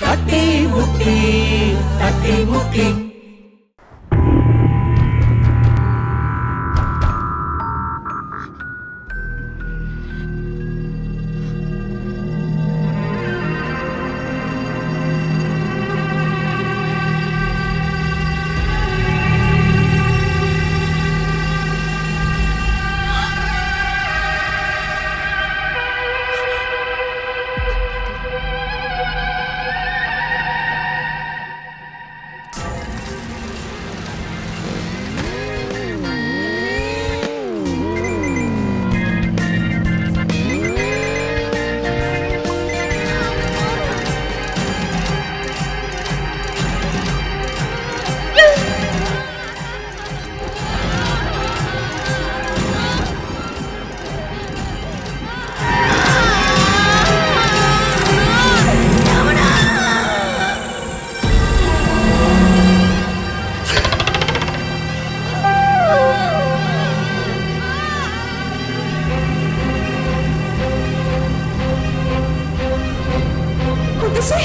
തട്ടിമുട്ടി തട്ടിമുട്ടി മുത്തശ്ശി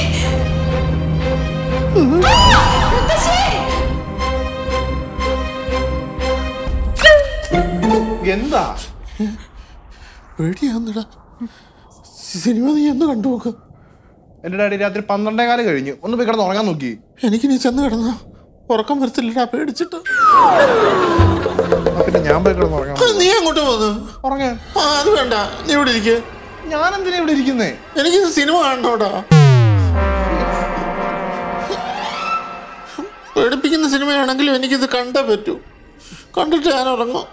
ആ! മുത്തശ്ശി എന്താ പേടിയാന്നടാ സിനിമ നീ എന്ന് കണ്ടു നോക്ക് എന്റെ ഡാഡി രാത്രി പന്ത്രണ്ടേ കാലം കഴിഞ്ഞു ഒന്ന് പോയി കിടന്ന് ഉറങ്ങാൻ നോക്കി എനിക്ക് നീ ചെന്ന് കിടന്ന ഉറക്കം വരത്തില്ലടാ പേടിച്ചിട്ട് ആ, പിന്നെ ഞാൻ പോയി കിടന്ന് ഉറങ്ങാൻ ആ, നീ അങ്ങോട്ട് പോന്ന് ഉറങ്ങാൻ ആ അത് വേണ്ട നീ ഇവിടെ ഇരിക്കുക ഞാൻ എന്തിനാ ഇവിടെ ഇരിക്കുന്നേ എനിക്ക് സിനിമ കാണണോടാ പേടിപ്പിക്കുന്ന സിനിമയാണെങ്കിലും എനിക്കിത് കണ്ടേ പറ്റൂ കണ്ടിട്ട് ഞാൻ ഉറങ്ങും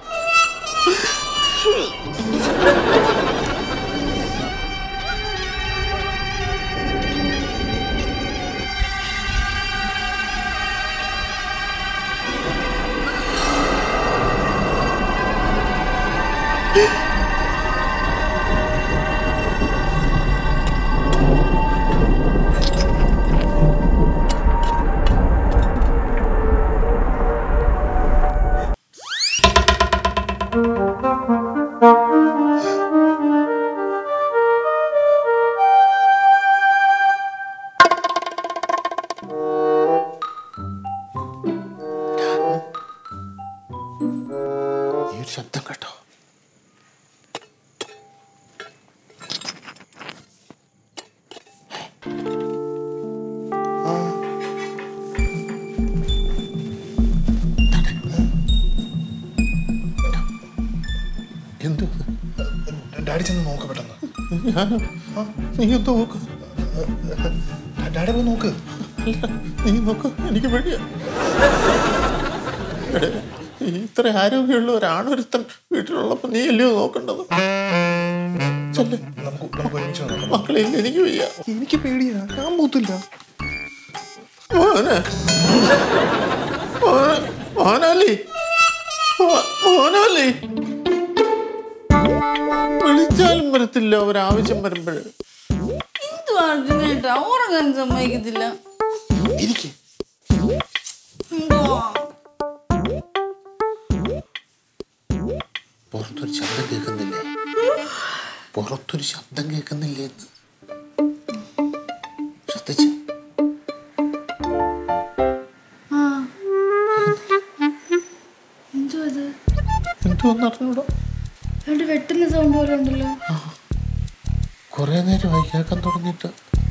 നീ ഒരു ശബ്ദം കേട്ടോ എന്തോ ഡാഡി ചെന്ന് നോക്ക് പെട്ടെന്ന് ഞാനോ നീ എന്തോ നോക്ക് ഡാ- ഡാഡി പോയി നോക്ക് അല്ല നീ നോക്ക് എനിക്ക് പേടിയാ എടേ, ഈ ഇത്ര ആരോഗ്യമുള്ള ഒരാണൊരുത്തൻ വീട്ടിലുള്ളപ്പോ നീ അല്ലയോ നോക്കേണ്ടത് ചെല്ല് നമുക്ക് നമുക്ക് ഒരുമിച്ച് നോക്കാം മക്കളെ ഇല്ല എനിക്ക് വയ്യ എനിക്ക് പേടിയാ ഞാൻ പോത്തില്ല മോനെ മോനെ മോനല്ലേ മോ- മോനല്ലേ വിളിച്ചാലും വരത്തില്ല ഒരാവശ്യം വരുമ്പോഴേ എന്തുവാ അർജുനേട്ടാ ഉറങ്ങാൻ സമ്മതിക്കത്തില്ല ഇരിക്കേ എന്തുവാ? പുറത്തൊരു ശബ്ദം കേൾക്കുന്നില്ലേ പുറത്തൊരു ശബ്ദം കേൾക്കുന്നില്ലേ എന്ന് ശ്രദ്ധിച്ച ആ. എന്തുവാ ഇത് എന്തുവന്ന് അറിഞ്ഞൂടാ രണ്ട് വെട്ടുന്ന സൗണ്ട് പോലെ ഉണ്ടല്ലോ കുറെ നേരമായി കേൾക്കാൻ തുടങ്ങിയിട്ട്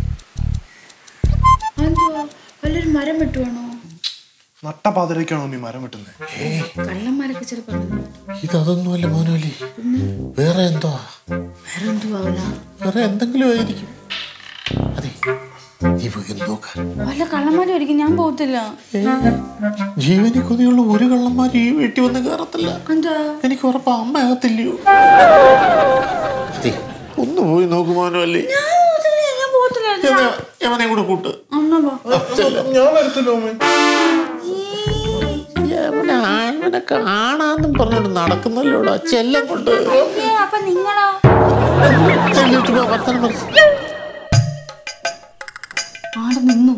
അതെന്തുവാ വല്ലൊരു മരം വെട്ടുവാണോ നട്ടപാതിരക്കാണോ നീ മരം വെട്ടുന്നത് കള്ളന്മാരൊക്കെ ചിലപ്പോ ഉണ്ട്. ഇതതൊന്നുമല്ല മോനോലി വേറെ എന്തോ വേറെ എന്തുവാ വേറെ എന്തെങ്കിലും ആയിരിക്കും അതെ നീ പോയി ഒന്ന് നോക്ക വല്ല കള്ളന്മാരും ആയിരിക്കും ഞാൻ പോകത്തില്ല ജീവനി കൊതിയുള്ള ഒരു കള്ളന്മാർ ഈ വീട്ടിൽ വന്ന് കയറത്തില്ല എന്താ എനിക്ക് ഉറപ്പാ അമ്മ അകത്തില്ലയോ അതെ ഒന്ന് പോയി നോക്ക് മോനോലി ഞാൻ പോകത്തില്ല ഞാൻ പോകത്തില്ല യവനെ കൂടെ കൂട്ട് അന്നാ വാ. ഞാൻ വരത്തില്ലോ അമ്മേ യവനെ ആയവനെ കാണാന്നും പറഞ്ഞോണ്ട് നടക്കുന്നല്ലോടാ ചെല്ലം കൊണ്ട് ഏ, അപ്പൊ നിങ്ങളോ ചെല്ലിട്ട് പോ, വർത്തമാനം പറ. ആടെ നിന്നു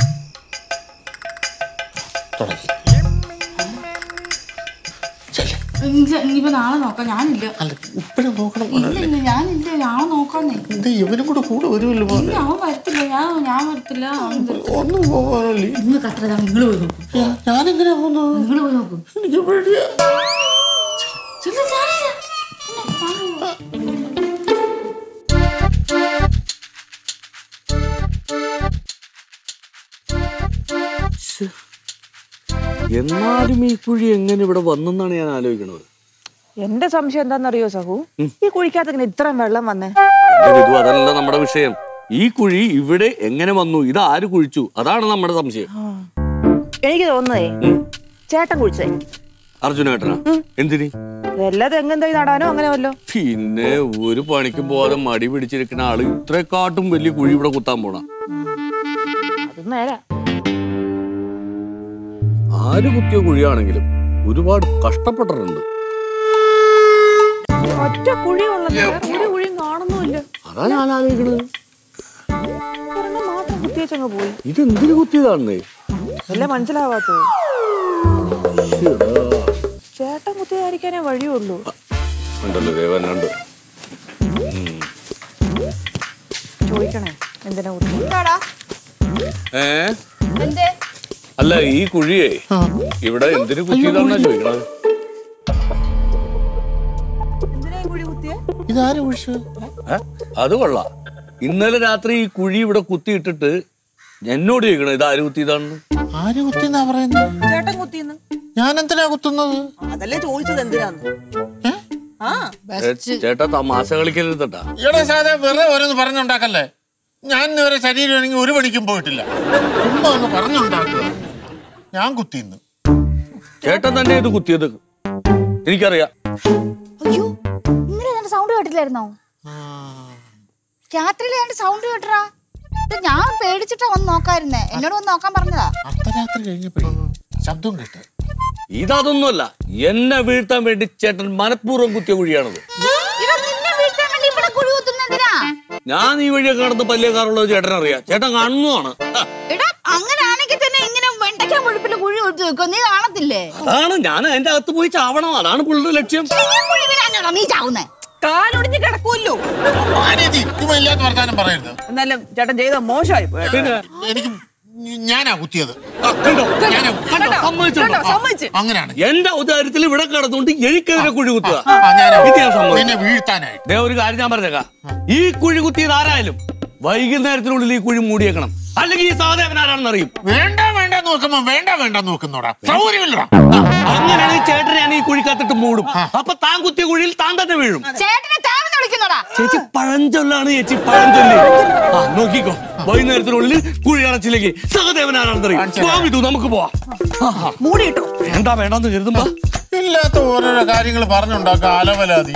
തുടങ്ങി ചെല്ല് ഇല്ല, ഇനിയിപ്പോ നാളെ നോക്കാം ഞാനില്ല അല്ല ഇപ്പഴും നോക്കണം മോനെ. ഇല്ല ഇല്ല ഞാനില്ല നാളെ നോക്കാന്നേ ഇത് ഇവനും കൂടെ കൂടെ വരുമല്ലോ മോനെ. ഇല്ല അവൻ വരത്തില്ല ഞാൻ ഞാൻ വരത്തില്ല അവൻ വരത്തില്ല. ഒന്നും പോകാനല്ലേ ഇന്ന് കത്ര നിങ്ങൾ പോയി നോക്കും ഞാനെങ്ങനെയാ പോകുന്നത് നിങ്ങൾ പോയി നോക്കും എനിക്ക് പേടിയാ ചെല്ലു, ഞാനില്ല. പിന്നെ ഞാൻ പോവാം. എന്നാലും ഈ കുഴി എങ്ങനെ ഇവിടെ വന്നെന്നാണ് ഞാൻ ആലോചിക്കണത് എന്റെ സംശയം എന്താണെന്നറിയോ സഹു ഈ കുഴിക്കകത്ത് ഇങ്ങനെ ഇത്രയും വെള്ളം വന്നേ എന്റെ വിധു അതല്ല നമ്മുടെ വിഷയം ഈ കുഴി ഇവിടെ എങ്ങനെ വന്നു ഇത് ആര് കുഴിച്ചു അതാണ് നമ്മുടെ സംശയം എനിക്ക് തോന്നുന്നേ ചേട്ടൻ കുഴിച്ചേ അർജുനേട്ടനാ എന്തിന് വല്ല തെങ്ങും തൈ നടാനോ അങ്ങനെ വല്ലോ പിന്നെ ഒരു പണിക്കും പോവാതെ മടി പിടിച്ചിരിക്കുന്ന ആള് ഇത്രക്കാട്ടും വലിയ കുഴി ഇവിടെ കുത്താൻ പോണ അത് നേരാ ആര് കുത്തിയ കുഴിയാണെങ്കിലും ഒരുപാട് കഷ്ടപ്പെട്ടിട്ടുണ്ട് ഒറ്റ കുഴിയുള്ളത് വേറെ ഒരു കുഴിയും കാണുന്നുമില്ല അതാ ഞാൻ ആലോചിക്കണത് ഒരെണ്ണം മാത്രം കുത്തിവെച്ചങ്ങ് പോയി ഇതെന്തിനു കുത്തിയതാണെന്നേ അല്ലേ മനസ്സിലാവാത്തത് ചേട്ടൻ കുത്തിയതായിരിക്കാനേ വഴിയുള്ളൂ ഉണ്ടല്ലോ ദേവനുണ്ട് ചോദിക്കണേ എന്തിനാ കുത്തി ഏ അല്ല ഈ കുഴിയേ ഇവിടെ എന്തിനു കുത്തിയതാണെന്നാ ചോദിക്കണത് ഇതാരും ഒഴിച്ചു ഏ? അത് കൊള്ളാം ഇന്നലെ രാത്രി ഈ കുഴി ഇവിടെ കുത്തിയിട്ടിട്ട് എന്നോട് ചോദിക്കണം ഇത് ആര് കുത്തിയതാണെന്ന് ആര് കുത്തിന്നാ പറയുന്നത് ചേട്ടൻ കുത്തിന്ന് ഞാൻ എന്തിനാ കുത്തുന്നത് അതല്ലേ ചോദിച്ചത് എന്തിനാന്ന് ഏ? ആ ചേ- ചേട്ടാ തമാശ കളിക്കരുതട്ടാ ഈയിടെ സാധാ വെറുതെ ഓരോന്ന് പറഞ്ഞുണ്ടാക്കല്ലേ ഞാൻ ഇന്നുവരെ ശരീരമാണെങ്കിൽ ഒരു പണിക്കും പോയിട്ടില്ല ചുമ്മാ ഒന്ന് പറഞ്ഞുണ്ടാക്കുക ഞാൻ കുത്തിന്ന് ചേട്ടൻ തന്നെ ഇത് കുത്തിയത് എനിക്കറിയാം അയ്യോ ഇന്നലെ ഞാൻ സൗണ്ട് കേട്ടില്ലായിരുന്നോ രാത്രിയിൽ ഞാൻ സൗണ്ട് കേട്ടറാ ഇത് ഞാൻ പേടിച്ചിട്ടാ വന്ന് നോക്കായിരുന്നേ എന്നോട് വന്ന് നോക്കാൻ പറഞ്ഞതാ അർദ്ധരാത്രി കഴിഞ്ഞപ്പോഴേ ശബ്ദം കേട്ട് ഇതൊന്നുമല്ല എന്നെ വീഴ്ത്താൻ വേണ്ടി ചേട്ടൻ മനഃപൂർവ്വം കുത്തിയ കുഴിയാണത് ഇവ നിന്നെ വീഴ്ത്താൻ വേണ്ടി ഇവിടെ കുഴി കുത്തുന്നതിനാ ഞാൻ ഈ വഴിയൊക്കെ നടന്ന് പല്ലിയക്കാറുള്ളത് ചേട്ടൻ അറിയാം ചേട്ടൻ കാണുന്നതാണ് ആ, എടാ അങ്ങനാണെങ്കിൽ തന്നെ ഇങ്ങനെ വെണ്ടയ്ക്കാൻ മുഴുപ്പിൽ കുഴി കൊടുത്തു വെക്കോ നീ കാണത്തില്ലേ അതാണ് ഞാൻ അതിന്റെ അകത്ത് പോയി ചാവണം അതാണ് പുള്ളിയുടെ ലക്ഷ്യം ഈ കുഴി വീഴാനാണോ നീ ചാവുന്നേ കാലൊടിഞ്ഞ് കിടക്കുമല്ലോ ആരേതി ഇല്ലാത്ത വർത്താനം പറയരുത് എന്നാലും ചേട്ടൻ ചെയ്ത മോശമായി പോയി പിന്നെ എനിക്ക് ഞാനാ കുത്തിയത് ആ, കണ്ടോ? ഞാനാ കണ്ടോ? സമ്മതിച്ചോ? കേട്ടോ സമ്മതിച്ച് അങ്ങനെയാണ് എന്റെ ഔദാര്യത്തിൽ ഇവിടെ കിടന്നുകൊണ്ട് എനിക്കെതിരെ കുഴി കുത്തുക ആ, ഞാനാ ഇത് ഞാൻ സമ്മതിച്ചു. നിന്നെ വീഴ്ത്താനായിട്ട് ദേ ഒരു കാര്യം ഞാൻ പറഞ്ഞേക്കാം ഈ കുഴി കുത്തിയത് ആരായാലും വൈകുന്നേരത്തിനുള്ളിൽ ഈ കുഴി മൂടിയേക്കണം അല്ലെങ്കിൽ ഈ സാധേവൻ ആരാണെന്ന് അറിയും വേണ്ട വേണ്ട നോക്കുമ്പോ വേണ്ട വേണ്ട നോക്കുന്നോടാ സൗകര്യമില്ലടാ അങ്ങനെയാണെങ്കിൽ ചേട്ടനെ ഞാൻ ഈ കുഴി കത്തിട്ട് മൂടും അപ്പൊ താൻ കുത്തിയ കുഴിയിൽ താൻ തന്നെ വീഴും ചേട്ടനെ താമെന്ന് വിളിക്കുന്നോടാ ചേച്ചി പഴഞ്ചൊല്ലാണ് ചേച്ചി പഴഞ്ചൊല്ലി ആ നോക്കിക്കോ വൈകുന്നേരത്തിനുള്ളിൽ കുഴി അടച്ചില്ലെങ്കിൽ സഹദേവൻ ആരാണെന്ന് അറിയും സ്വാമിതു നമുക്ക് പോവാം ആഹാ. മൂടിയിട്ടോ വേണ്ട വേണ്ടെന്ന് കരുതുമ്പോ ഇല്ലാത്ത ഓരോരോ കാര്യങ്ങൾ പറഞ്ഞുണ്ടാക്കുക അലവലാതി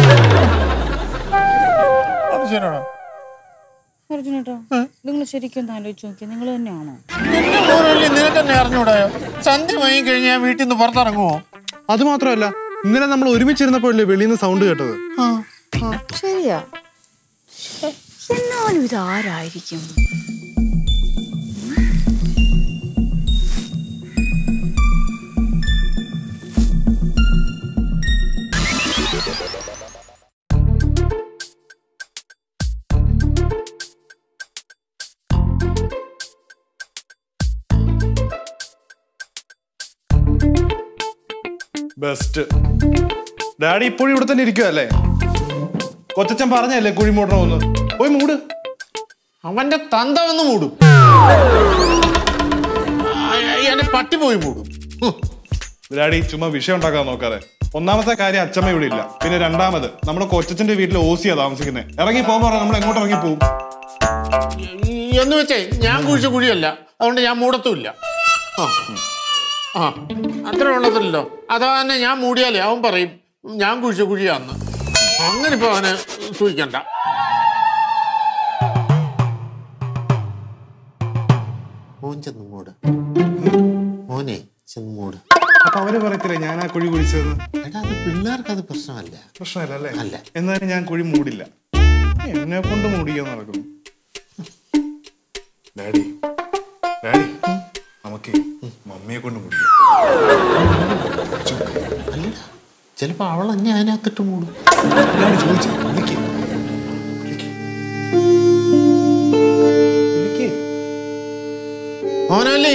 അത് ശരിയാണോ അർജുനേട്ടോ നിങ്ങൾ ശരിക്കും ഒന്ന് ആലോചിച്ച് നോക്കിയാൽ നിങ്ങൾ തന്നെയാണോ എന്റെ ഓരോല്ലേ നിനക്ക് തന്നെ അറിഞ്ഞൂടായോ സന്ധ്യ വാങ്ങി കഴിഞ്ഞാൽ ഞാൻ വീട്ടിൽ നിന്ന് പുറത്തിറങ്ങുമോ അത് മാത്രമല്ല ഇന്നലെ നമ്മൾ ഒരുമിച്ചിരുന്നപ്പോഴല്ലേ വെളിയിൽ നിന്ന് സൗണ്ട് കേട്ടത് ശരിയാ ശ്ശെ, എന്നാലും ഇത് ആരായിരിക്കും ബെസ്റ്റ് ഡാഡി ഇപ്പോഴും ഇവിടെ തന്നെ ഇരിക്കുവല്ലേ കൊച്ചച്ചൻ പറഞ്ഞല്ലേ കുഴി മൂടണമെന്ന് പോയി മൂട് അവന്റെ തന്ത വന്ന് മൂടും ആ, എന്നെ പട്ടി പോയി മൂടും ഹും. ഡാഡി ചുമ്മാ വിഷയം ഉണ്ടാക്കാൻ നോക്കാതെ ഒന്നാമത്തെ കാര്യം അച്ഛമ്മ ഇവിടെ ഇല്ല പിന്നെ രണ്ടാമത് നമ്മുടെ കൊച്ചച്ചന്റെ വീട്ടിൽ ഓസിയാ താമസിക്കുന്നത് ഇറങ്ങി പോകുമ്പോ പറഞ്ഞാൽ നമ്മൾ എങ്ങോട്ട് ഇറങ്ങി പോകും എന്ന് വെച്ചേ ഞാൻ കുഴിച്ച കുഴിയല്ല അതുകൊണ്ട് ഞാൻ മൂടത്തുമില്ല ആ ആ അത്ര ഉള്ളതല്ലോ അതാ തന്നെ ഞാൻ മൂടിയാലേ അവൻ പറയും ഞാൻ കുഴിച്ച കുഴിയാന്ന് അങ്ങനെ ഇപ്പൊ അവനെ സൂചിക്കണ്ട മോൻ ചെന്ന് മൂട് മോനെ ചെന്ന് മൂട് അപ്പൊ അവര് പറയത്തില്ലേ ഞാൻ ആ കുഴി കുഴിച്ചതെന്ന് എടാ അത് പിള്ളേർക്ക് അത് പ്രശ്നമല്ല പ്രശ്നമല്ല അല്ലേ അല്ല. എന്നാലും ഞാൻ കുഴി മൂടില്ല എന്നെ കൊണ്ട് മൂടിക്കാൻ നടക്കുന്നു ഡാഡി ഡാഡി നമുക്ക് മമ്മിയെ കൊണ്ട് മൂടിക്കാം ചിലപ്പോ അവൾ എന്നെ അതിനകത്തിട്ട് മൂടും ഞാൻ ചോദിച്ചു വിളിക്ക്. വിളിക്ക്. വിളിക്ക്. മോനോല്ലി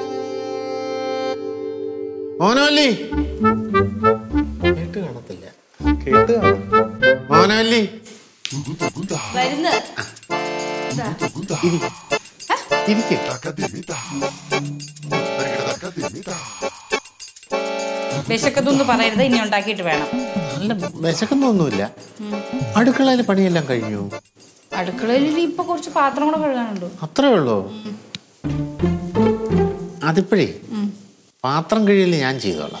മോനോല്ലി കേട്ട് കാണത്തില്ല കേട്ട് കാണും. മോനോല്ലി വരുന്നത് ഇരിക്കേ വിശക്കത്തൊന്നും പറയരുത് ഇനി ഉണ്ടാക്കിയിട്ട് വേണം നല്ല വിശക്കുന്നൊന്നുമില്ല അടുക്കളയിലെ പണിയെല്ലാം കഴിഞ്ഞു അടുക്കളയിൽ ഇനി ഇപ്പൊ കുറച്ച് പാത്രം കൂടെ കഴുകാനുണ്ട് അത്രേ ഉള്ളൂ അതിപ്പോഴേ പാത്രം കഴിയല് ഞാൻ ചെയ്തോളാം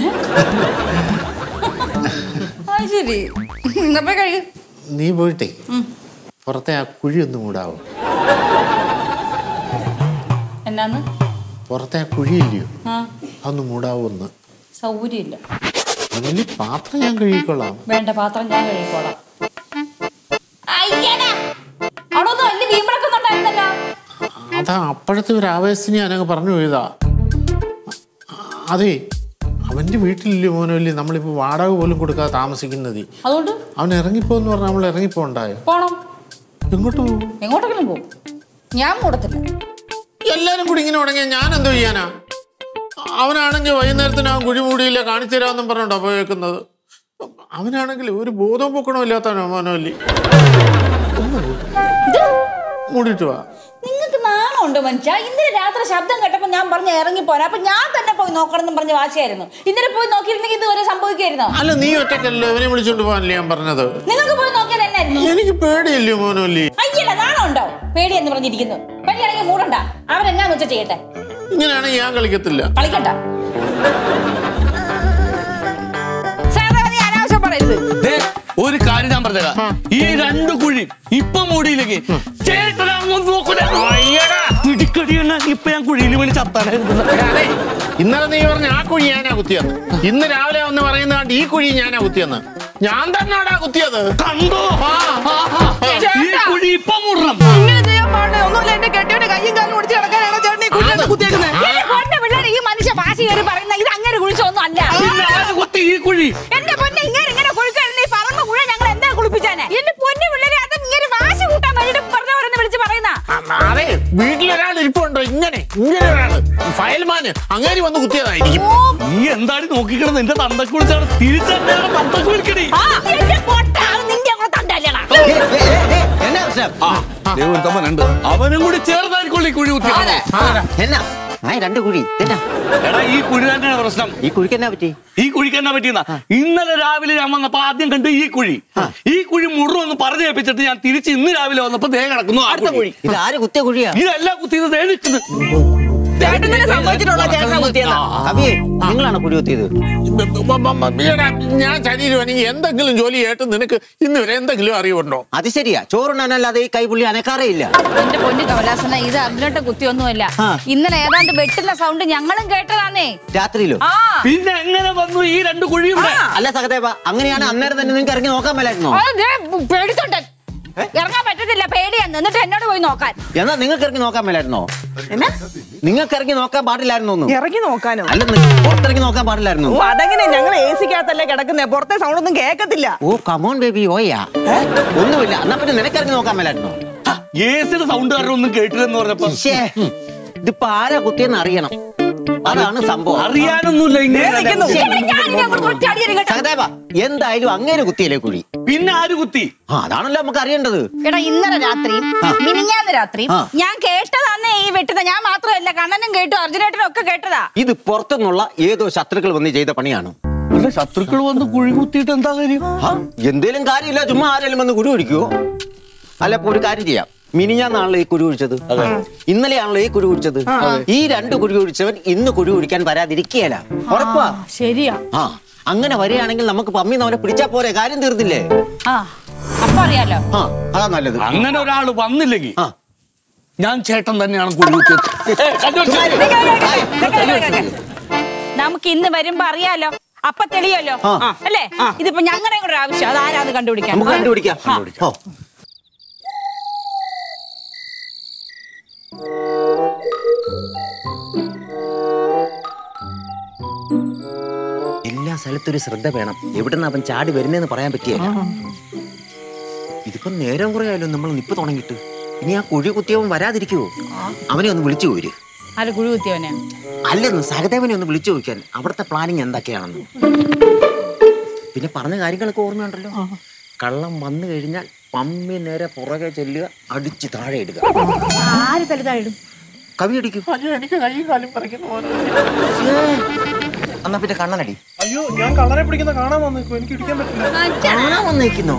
ആ ശരി ഇന്നപ്പോ കഴുകു നീ പോയിട്ടേ പുറത്തെ ആ കുഴി ഒന്ന് മൂടാവോ എന്നാന്ന് പുറത്തെ ആ കുഴിയില്ലയോ ആ അതൊന്ന് മൂടാവോ ഒന്ന് സൗകര്യമില്ല അതിന് പാത്രം ഞാൻ കഴുകിക്കൊള്ളാം വേണ്ട പാത്രം ഞാൻ കഴുകിക്കോളാം അയ്യടാ അവിടെ ഒന്നും വലിയ വീമ്പളൊക്കെ ഉണ്ടായിരുന്നല്ലോ അതാ അപ്പോഴത്തെ ഒരു ആവേശത്തിന് ഞാനങ്ങ് പറഞ്ഞു പോയതാ അതെ അവന്റെ വീട്ടിലില്ലേ മോനല്ലേ നമ്മളിപ്പോ വാടക പോലും കൊടുക്കാതെ താമസിക്കുന്നത് അതുകൊണ്ട് അവൻ ഇറങ്ങിപ്പോന്ന് പറഞ്ഞാൽ നമ്മൾ ഇറങ്ങിപ്പോണ്ടായോ പോണം എങ്ങോട്ട് പോകും എങ്ങോട്ടെങ്കിലും പോകും ഞാൻ കൂടത്തില്ല എല്ലാരും കൂടി ഇങ്ങനെ തുടങ്ങിയ ഞാൻ എന്തോ ചെയ്യാനാ അവനാണെങ്കിൽ വൈകുന്നേരത്തിന് അവൻ കുഴിമൂടിയില്ല കാണിച്ചു തരാമെന്നും പറഞ്ഞോണ്ടാ പോയേക്കുന്നത് അവനാണെങ്കിൽ ഒരു ബോധവും പൊക്കണോ ഇല്ലാത്തവനോ മോനോല്ലി മൂടിയിട്ട് വാ നിങ്ങൾക്ക് നാണമുണ്ട് മനുഷ്യ ഇന്നലെ രാത്രി ശബ്ദം കേട്ടപ്പോ ഞാൻ പറഞ്ഞ ഇറങ്ങി പോരാ അപ്പൊ ഞാൻ തന്നെ പോയി നോക്കണം എന്ന് പറഞ്ഞ വാശിയായിരുന്നു ഇന്നലെ പോയി നോക്കിയിരുന്നെങ്കിൽ ഇതുവരെ സംഭവിക്കായിരുന്നോ അല്ല നീ ഒറ്റക്കല്ലേ അവനെ വിളിച്ചോണ്ട് പോകാനല്ലേ ഞാൻ പറഞ്ഞത് നിങ്ങൾക്ക് പോയി നോക്കിയാൽ എന്നായിരുന്നു എനിക്ക് പേടിയില്ലയോ മോനോല്ലി അയ്യല്ല നാണമുണ്ടോ പേടിയെന്ന് പറഞ്ഞിരിക്കുന്നു പേടിയാണെങ്കിൽ മൂടണ്ട അവരെന്നാന്ന് വെച്ചാ ചെയ്യട്ടെ ഇങ്ങനെയാണെങ്കിൽ ഞാൻ കളിക്കത്തില്ല കളിക്കണ്ട സാറേ നീ അനാവശ്യം പറയരുത് ദേ, ഒരു കാര്യം ഞാൻ പറഞ്ഞേക്കാം ഈ രണ്ട് കുഴി ഇപ്പൊ മൂടിയില്ലെങ്കിൽ ചേട്ടനാണെന്ന് നോക്കൂല പിടിക്കടിയാണ് ഇപ്പൊ ഞാൻ കുഴിയിൽ വേണ്ടി ചത്താനായിരുന്നു അതെ ഇന്നലെ നീ പറഞ്ഞ ആ കുഴി ഞാനാ കുത്തിയെന്ന് ഇന്ന് രാവിലെ വന്ന് പറയുന്ന കണ്ട് ഈ കുഴി ഞാനാ കുത്തിയെന്ന് ഞാൻ തന്നെയാടാ കുത്തിയത് കണ്ടോ ആഹാ. ഈ കുഴി ഇപ്പൊ മൂടണം ഇങ്ങനെ ചെയ്യാൻ പാടില്ല ഒന്നുമില്ല എന്റെ കെട്ടിയുടെ കയ്യും കാലും ഒടിച്ച് കിടക്കാനാണോ ചേട്ടൻ ഈ കുഴിയുടെ കുത്തിയേക്കുന്നത് എന്റെ പൊന്നെ പിള്ളേരെ ഈ മനുഷ്യ വാശി കയറി പറയുന്ന ഇത് അങ്ങനെ കുഴിച്ചൊന്നും അല്ല പിന്നെ ആര് കുത്തി ഈ കുഴി എന്റെ പൊന്നെ ഇങ്ങനെ ഇങ്ങനെ കുഴിച്ചായിരുന്നു ഈ പറമ്പ് മുഴുവൻ ഞങ്ങൾ എന്താ കുളിപ്പിച്ചാനെ എന്റെ പൊന്നെ പിള്ളേരെ അത് ഇങ്ങനെ വാശി കൂട്ടാൻ വേണ്ടിട്ട് പറഞ്ഞവരെന്ന് വിളിച്ച് പറയുന്ന അതെ വീട്ടിലൊരാൾ ഇരിപ്പുണ്ടോ ഇങ്ങനെ ഇങ്ങനെ ഒരാള് ഫയൽമാന് അങ്ങേരി വന്ന് കുത്തിയതായിരിക്കും നീ എന്താണ് നോക്കിക്കിടന്ന് എന്റെ തന്തക്ക് വിളിച്ചാണ് തിരിച്ചെന്നെ തന്തക്ക് വിളിക്കണേ ആ, എന്റെ പൊട്ട അത് നിന്റെ കൂടെ തണ്ടല്ലേടാ എന്നാ പ്രശ്നം ഉണ്ട് അവനും കൂടി ചേർന്നായിരിക്കും ഈ കുഴി കുത്തി എന്നാ ആ രണ്ട് കുഴി എന്നാ എടാ ഈ കുഴി തന്നെയാണ് പ്രശ്നം ഈ കുഴിക്ക് എന്നാ പറ്റി ഈ കുഴിക്ക് എന്നാ പറ്റിയെന്ന ഇന്നലെ രാവിലെ ഞാൻ വന്നപ്പോ ആദ്യം കണ്ടു ഈ കുഴി ഈ കുഴി മുഴുവൻ പറഞ്ഞു ഏൽപ്പിച്ചിട്ട് ഞാൻ തിരിച്ച് ഇന്ന് രാവിലെ വന്നപ്പോ ദേ കിടക്കുന്നു ആ കുഴി ഇത് ആര് കുത്തിയ കുഴിയാ ഇതെല്ലാം കുത്തിയത് ദേ നിൽക്കുന്നു ചേട്ടൻ തന്നെ സമ്മതിച്ചിട്ടുള്ള ചേട്ടനെ കുത്തിയെന്നാ കവിയെ നിങ്ങളാണ് കുഴി കുത്തിയത് ഈയിടെ ഞാൻ ശരീരമാണെങ്കിൽ എന്തെങ്കിലും ജോലി ആയിട്ട് നിനക്ക് ഇന്ന് വരെ എന്തെങ്കിലും അറിവുണ്ടോ അത് ശരിയാ ചോറുണ്ണാനല്ലാതെ ഈ കൈപുള്ളി അനക്കാറേ ഇല്ല എന്റെ പൊന്നു കമലാസന ഇത് അതിലോട്ട് കുത്തിയൊന്നുമല്ല ആ. ഇന്നലെ ഏതാണ്ട് വെട്ടുന്ന സൗണ്ട് ഞങ്ങളും കേട്ടതാന്നേ രാത്രിയിലോ ആ പിന്നെ എങ്ങനെ വന്നു ഈ രണ്ട് കുഴി ഇവിടെ അല്ല സഹദേവ അങ്ങനെയാണ് അന്നേരം തന്നെ നിങ്ങൾക്ക് ഇറങ്ങി നോക്കാൻ മേലായിരുന്നോ അത് ദേ പേടിച്ചോണ്ട് ഇറങ്ങാൻ പറ്റത്തില്ല പേടിയാന്ന് എന്നിട്ട് എന്നോട് പോയി നോക്കാൻ എന്നാ നിങ്ങൾക്ക് ഇറങ്ങി നോക്കാൻ മേലായിരുന്നോ നിങ്ങൾക്ക് ഇറങ്ങി നോക്കാൻ പാടില്ലായിരുന്നു ഒന്ന് ഇറങ്ങി നോക്കാനോ അല്ല നി- പുറത്തിറങ്ങി നോക്കാൻ പാടില്ലായിരുന്നു ഓ അതെങ്ങനെ ഞങ്ങൾ എ സിക്കകത്തല്ലേ കിടക്കുന്നേ പുറത്തെ സൗണ്ട് ഒന്നും കേക്കത്തില്ല ഓ കമോൺ ബേബി ഓയാ ഒന്നുമില്ല എന്നാ പിന്നെ നിനക്ക് ഇറങ്ങി നോക്കാൻ മേലായിരുന്നോ ഏസിയുടെ സൗണ്ട് കാരണം ഒന്നും കേട്ടില്ലെന്ന് പറഞ്ഞപ്പോ ശ്ശേ, ഇതിപ്പോ ആരാ കുത്തിയെന്ന് അറിയണം അതാണ് സംഭവം അറിയാനൊന്നുമില്ല ഇങ്ങനെ നിൽക്കുന്നു. ശ്ശേ, ഞാൻ ഇനി അങ്ങോട്ട് ഒറ്റയടിയടി കേട്ടോ. സഹദേവ എന്തായാലും അങ്ങേര് കുത്തിയല്ലേ കുഴി പിന്നെ ആര് കുത്തി ആ അതാണല്ലോ നമുക്ക് അറിയേണ്ടത് എടാ ഇന്നലെ രാത്രി ആ. മിനിഞ്ഞാന്ന് രാത്രി ആ. ഞാൻ കേട്ടതാന്നേ ഈ വെട്ടുന്ന ഞാൻ മാത്രമല്ല കണ്ണനും കേട്ടു അർജുനേട്ടനും ഒക്കെ കേട്ടതാ ഇത് പുറത്തുനിന്നുള്ള ഏതോ ശത്രുക്കൾ വന്ന് ചെയ്ത പണിയാണ് അല്ല ശത്രുക്കൾ വന്ന് കുഴി കുത്തിയിട്ട് എന്താ കാര്യം ആ, എന്തേലും കാര്യമില്ല ചുമ്മാ ആരെങ്കിലും വന്ന് കുരു ഒഴിക്കുവോ അല്ല ഇപ്പൊ ഒരു കാര്യം ചെയ്യാം മിനിഞ്ഞാന്നാണല്ലോ ഈ കുരു ഒഴിച്ചത് ഇന്നലെയാണല്ലോ ഈ കുരു ഒഴിച്ചത് ഈ രണ്ട് കുരു ഒഴിച്ചവൻ ഇന്ന് കുരു ഒഴിക്കാൻ വരാതിരിക്കുകയല്ല ഉറപ്പാ ശരിയാ ആ അങ്ങനെ വരികയാണെങ്കിൽ നമുക്ക് പമ്മി അവനെ പിടിച്ചാ പോരെ കാര്യം തീർന്നില്ലേ ആ അപ്പൊ അറിയാലോ ആ അതാ നല്ലത് അങ്ങനെ ഒരാൾ വന്നില്ലെങ്കിൽ ആ ഞാൻ ചേട്ടൻ തന്നെയാണ് കുഴി കുത്തിയത് ഏയ്, കണ്ടുപിടിച്ചോ? നമുക്ക് ഇന്ന് വരുമ്പോ അറിയാലോ അപ്പൊ തെളിയല്ലോ ആ. അല്ലേ ഇതിപ്പോ ഞങ്ങളുടെ കൂടെ ഒരു ആവശ്യം അത് ആരാന്ന് കണ്ടുപിടിക്കാൻ നമുക്ക് കണ്ടുപിടിക്കാം ഓ എല്ലാ സ്ഥലത്തൊരു ശ്രദ്ധ വേണം എവിടുന്ന് അവൻ ചാടി വരുന്നതെന്ന് പറയാൻ പറ്റിയല്ല ഇതിപ്പോ നേരം കുറേ ആയാലും നമ്മൾ നിപ്പ് തുടങ്ങിയിട്ട് ഇനി ആ കുഴി കുത്തിയവൻ വരാതിരിക്കുവോ അവനെ ഒന്ന് വിളിച്ചു പോര് ആര് കുഴി കുത്തിയവനെ അല്ലെന്ന് സഹദേവനെ ഒന്ന് വിളിച്ചു ചോദിക്കാൻ അവിടുത്തെ പ്ലാനിങ് എന്തൊക്കെയാണെന്ന് പിന്നെ പറഞ്ഞ കാര്യങ്ങളൊക്കെ ഓർമ്മയുണ്ടല്ലോ കള്ളം വന്നു കഴിഞ്ഞാൽ പമ്മി നേരെ പുറകെ ചെല്ലുക അടിച്ച് താഴെ ഇടുക ആര് തലുതായിടും കവി അടിക്കും അയ്യോ എനിക്ക് കൈയും കാലും പറിക്കുന്ന പോലെ എന്നാ പിന്നെ കണ്ണനടി അയ്യോ ഞാൻ കള്ളനെ പിടിക്കുന്ന കാണാൻ വന്നേക്കോ എനിക്ക് ഇടിക്കാൻ പറ്റില്ല കാണാൻ വന്നേക്കുന്നോ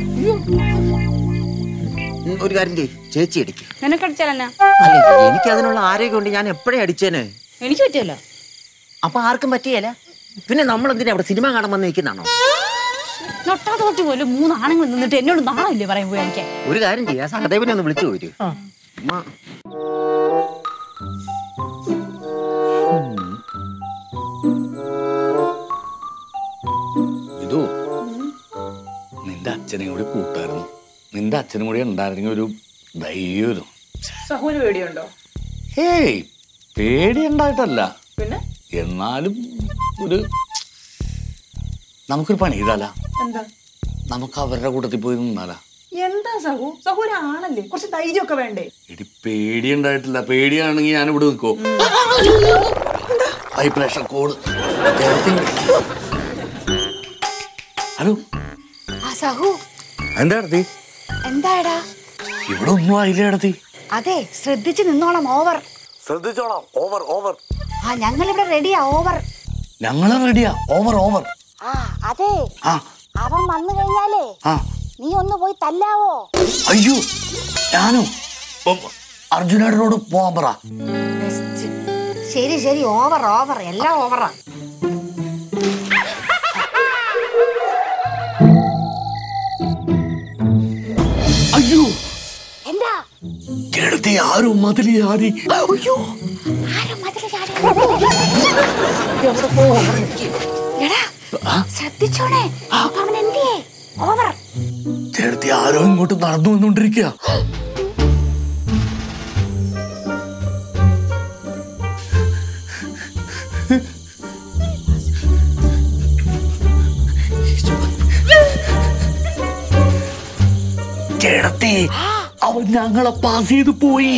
ഉം, ഒരു കാര്യം ചെയ്യ് ചേച്ചി അടിക്കും നിനക്കടിച്ചാലെന്നാ അല്ല എനിക്ക് അതിനുള്ള ആരോഗ്യമുണ്ട് ഞാൻ എപ്പോഴേ അടിച്ചേനെ എനിക്ക് പറ്റിയല്ലോ അപ്പൊ ആർക്കും പറ്റിയല്ല പിന്നെ നമ്മൾ എന്തിനാ അവിടെ സിനിമ കാണാൻ വന്ന് നിൽക്കുന്നതാണോ നൊട്ടാ തോട്ടി പോലും മൂന്ന് ആണുങ്ങൾ നിന്നിട്ട് എന്നോട് നാണില്ലേ പറയാൻ പോയി എനിക്ക് ഒരു കാര്യം ചെയ്യാ സഹദേവനെ ഒന്ന് വിളിച്ചു പോര് ഉമ്മ. ഇതോ നിന്റെ അച്ഛനെ കൂടി കൂട്ടായിരുന്നു നിന്റെ അച്ഛനും കൂടി ഉണ്ടായിരുന്നെങ്കിൽ ഒരു ധൈര്യം സഹുവിന് പേടിയുണ്ടോ ഹേയ് പേടിയുണ്ടായിട്ടല്ല പിന്നെ എന്നാലും ഒരു നമുക്കൊരു പണി ചെയ്താല എന്താ നമുക്ക് അവരുടെ കൂട്ടത്തിൽ പോയി നിന്നാലാ എന്താ സഹു സഹു ഒരു ആണല്ലേ കുറച്ച് ധൈര്യമൊക്കെ വേണ്ടേ എടി പേടിയുണ്ടായിട്ടില്ല പേടിയാണെങ്കിൽ ഞാൻ ഇവിടെ നിൽക്കോ ഹൈ പ്രഷർ കോഡ് ഹലോ ആ സഹു എന്താ നടത്തി എന്താടാ ഇവിടെ ഒന്നും ആയില്ല നടത്തി അതെ ശ്രദ്ധിച്ചു നിന്നോണം ഓവർ ശ്രദ്ധിച്ചോളാം ഓവർ ഓവർ ആ ഞങ്ങൾ ഇവിടെ റെഡിയാ ഓവർ ഞങ്ങള് റെഡിയാ ഓവർ ഓവർ ആ അതെ ആ അവൻ വന്നു കഴിഞ്ഞാലേ ആ നീ ഒന്ന് പോയി തല്ലാവോ അയ്യോ ഞാനോ ഉം, അർജുനേട്ടനോട് പോവാൻ പറ ബെസ്റ്റ് ശരി ശരി ഓവർ ഓവർ എല്ലാം ഓവറാ അയ്യോ എന്താ കേടത്തി ആരും മതിലി ആരി അയ്യോ ആരും മതില് ചാടി എടാ ശ്രദ്ധിച്ചോണേ അപ്പൊ അവൻ എന്തിയേ ഓവർ ചേർത്തി ആരോ ഇങ്ങോട്ട് നടന്നു വന്നോണ്ടിരിക്കുക ചേടത്തി അവൻ ഞങ്ങളെ പാസ് ചെയ്ത് പോയി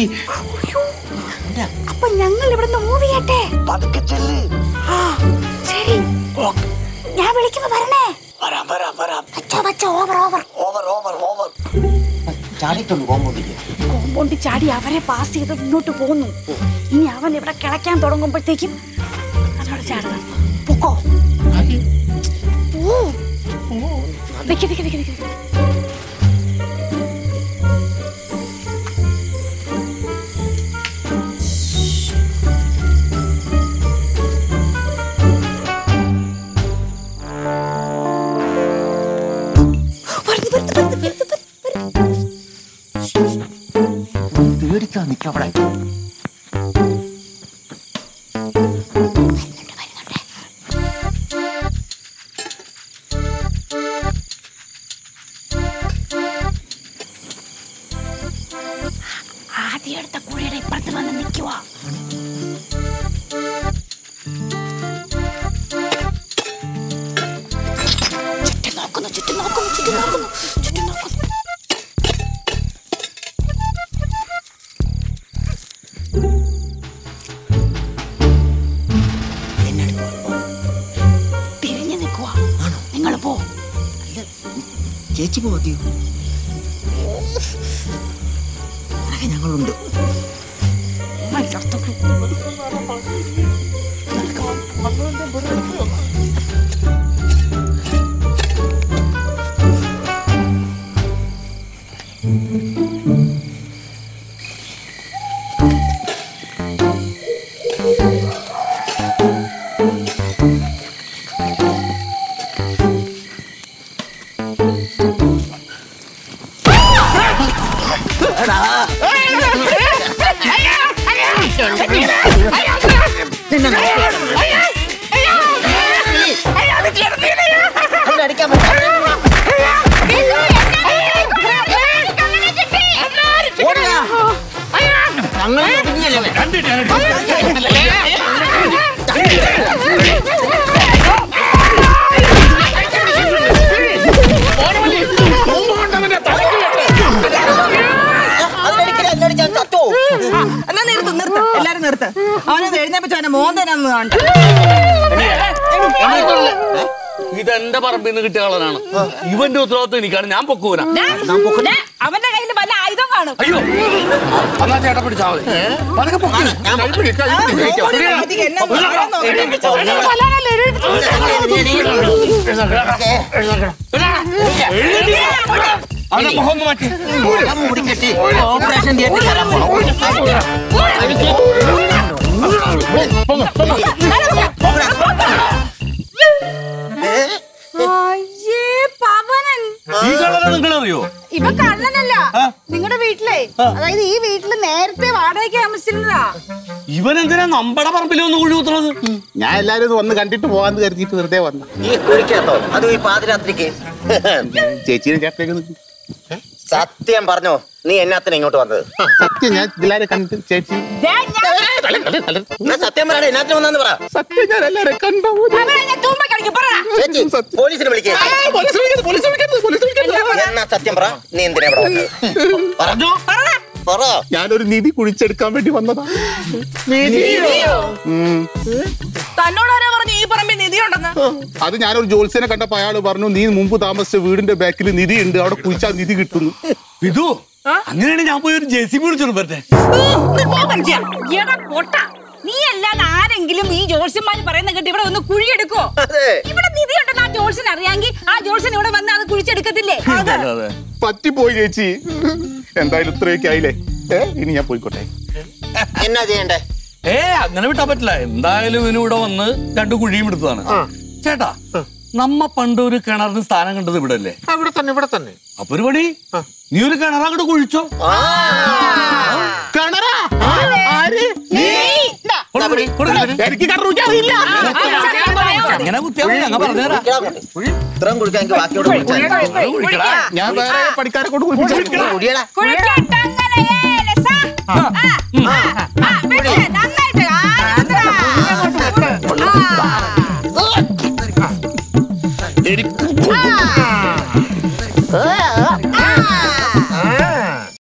അപ്പൊ ഞങ്ങൾ ഇവിടുന്ന് മൂവ് ചെയ്യട്ടെ പതുക്കെ ചെല്ല് ആ ശരി ഞാൻ വിളിക്കുമ്പോ വരണേ വരാം വരാം വരാം വച്ചോ വച്ചോ over over over over over ചാടിയിട്ടുണ്ട് കോമ്പൗണ്ടില്ല കോമ്പൗണ്ടിൽ ചാടി അവരെ പാസ് ചെയ്ത് മുന്നോട്ട് പോകുന്നു ഇനി അവൻ ഇവിടെ കിളയ്ക്കാൻ തുടങ്ങുമ്പോഴത്തേക്കും അതോടെ ചാടണം പൊക്കോ പോ. നിക്ക് നിക്ക് നിക്ക് നിക്ക്. വരുന്നു, വരുന്നു, വരുന്നു, വരുന്നു, വരുന്നു. പേടിക്കാൻ നിക്കവിടെ ആദ്യം എടുത്ത കുഴിയുടെ ഇപ്പുറത്ത് വന്ന് നിൽക്കുവാ ചുറ്റും നോക്കുന്നു ചുറ്റും നോക്കുന്നു ചുറ്റും നോക്കുന്നു ചുറ്റും നോക്കുന്നു തിരിഞ്ഞു നിൽക്കുവാ നിങ്ങൾ പോ ചേച്ചി പോകത്തിയോ ഞങ്ങളുണ്ട് മറ്റൊക്കെ ഞങ്ങൾ നിർത്ത് നിർത്ത് എല്ലാരും നിർത്ത് അവനത് എഴുന്നേപ്പിച്ചു അവനെ മോന്തനാന്ന് കാണണ്ട ഇതെന്റെ പറമ്പിൽ നിന്ന് കിട്ടിയ കളനാണ് ഇവന്റെ ഉത്തരവാദിത്വം എനിക്കാണ് ഞാൻ പൊക്കൂന ദേ, ദേ, അവന്റെ കയ്യിൽ വല്ല ആയുധം കാണും അയ്യോ എന്നാ ചേട്ടാ പിടിച്ചാ മതി പതുക്കെ പൊക്ക്. കൈപിടി, കൈപിടി. ഇതിക്ക് എന്നെ നോക്കാൻ നോക്കട്ടെ. അവന്റെ മുഖം ഒന്ന് മാറ്റി മുടിക്കെട്ടി ഓപ്പറേഷൻ തിയേറ്ററിൽ കയറാൻ പോണം അയ്യേ പവനൻ ഈ കളറ് നിങ്ങളറിയോ ഇവ കള്ളനല്ല നിങ്ങളുടെ വീട്ടിലെ അതായത് ഈ വീട്ടില് നേരത്തെ വാടകയ്ക്ക് താമസിച്ചിരുന്നതാ ഇവൻ എന്തിനാ നമ്മടെ പറമ്പിൽ ഒന്ന് കുഴി കുത്തുന്നത് ഞാൻ എല്ലാരും ഇത് വന്ന് കണ്ടിട്ട് പോവാന്ന് കരുതിയിട്ട് വെറുതെ വന്ന ഈ കുഴിക്കകത്തോ അതും ഈ പാതിരാത്രിക്ക് ചേച്ചിയുടെ ചേട്ടനൊക്കെ നിൽക്കും സത്യം പറഞ്ഞോ നീ എന്നാത്തിന് ഇങ്ങോട്ട് വന്നത് സത്യം ഞാൻ എല്ലാരും കണ്ടിട്ട് ചേച്ചി ദേ, ഞാൻ- എന്നാ സത്യം പറയണേ എന്നാത്തിന് വന്നെന്ന് പറ സത്യം ഞാൻ എല്ലാരും കണ്ടു അവനെ ഞാൻ തൂമ്പ പറ ചേച്ചി പോലീസിനെ വിളിക്കുക എന്നാ സത്യം പറ നീ എന്തിനാ ഇവിടെ വന്നത് പറ. പറ ഞാനൊരു നിധി കുഴിച്ചെടുക്കാൻ വേണ്ടി വന്നതാ ഉം. തന്നോട് ആരാ പറഞ്ഞു ഈ പറമ്പിൽ നിധിയുണ്ടെന്ന് അത് ഞാനൊരു ജോത്സ്യനെ കണ്ടപ്പോ അയാൾ പറഞ്ഞു നീ മുമ്പ് താമസിച്ച വീടിന്റെ ബാക്കിൽ നിധി ഉണ്ട് അവിടെ കുഴിച്ചാൽ നിധി കിട്ടുന്നു വിധു അങ്ങനെയാണ് ഞാൻ പോയി ഒരു ജെ സി ബി വിളിച്ചോണ്ട് വരട്ടെ എടാ പൊട്ട നീ അല്ലാതെ ആരെങ്കിലും ഈ ജോത്സ്യന്മാര് പറയുന്ന കേട്ട് ഇവിടെ ഒന്ന് കുഴിയെടുക്കോ അതെ. ഇവിടെ നിധി ഉണ്ടെന്ന് ആ ജോത്സ്യൻ അറിയാമെങ്കിൽ ആ ജോത്സ്യൻ ഇവിടെ വന്ന് അത് കുഴിച്ചെടുക്കത്തില്ലേ അതെ അതെ പറ്റിപ്പോയി ചേച്ചി എന്തായാലും ഇത്രയൊക്കെ ആയില്ലേ ഏ ഇനി ഞാൻ പോയിക്കോട്ടെ എന്നാ ചെയ്യണ്ടേ ഏ അങ്ങനെ വിട്ടാ പറ്റില്ല എന്തായാലും ഇവന് ഇവിടെ വന്ന് രണ്ടു കുഴിയും എടുത്തതാണ് ചേട്ടാ നമ്മ പണ്ട് ഒരു കിണറിന് സ്ഥാനം കണ്ടത് ഇവിടെ അല്ലേ ഇവിടെ തന്നെ ഇവിടെ തന്നെ അപ്പൊ ഒരു പണി നീ ഒരു കിണർ അങ്ങോട്ട് കുഴിച്ചോ കിണറാ ആര് കൊടുക്ക്, കൊടുക്ക്. എനിക്ക് കറൂറ്റാറില്ല അങ്ങനെ കുത്തിയാ മതി, ഞങ്ങ പറഞ്ഞുതരാം ഇത്രയും കുടിക്കാൻ എനിക്ക് ബാക്കിയോട് കുഴിച്ചാൽ കുഴിക്കടാ. ഞാൻ വേറെ പണിക്കാരെ കൊണ്ട് കുഴിപ്പിച്ചു കുടിയടാ കുഴിക്കട്ടങ്ങലയേ ലസ. ആ, ആ, ആ, വെച്ച്, നന്നായിട്ട്. ആ, നന്നാ. ആ. എനിക്ക്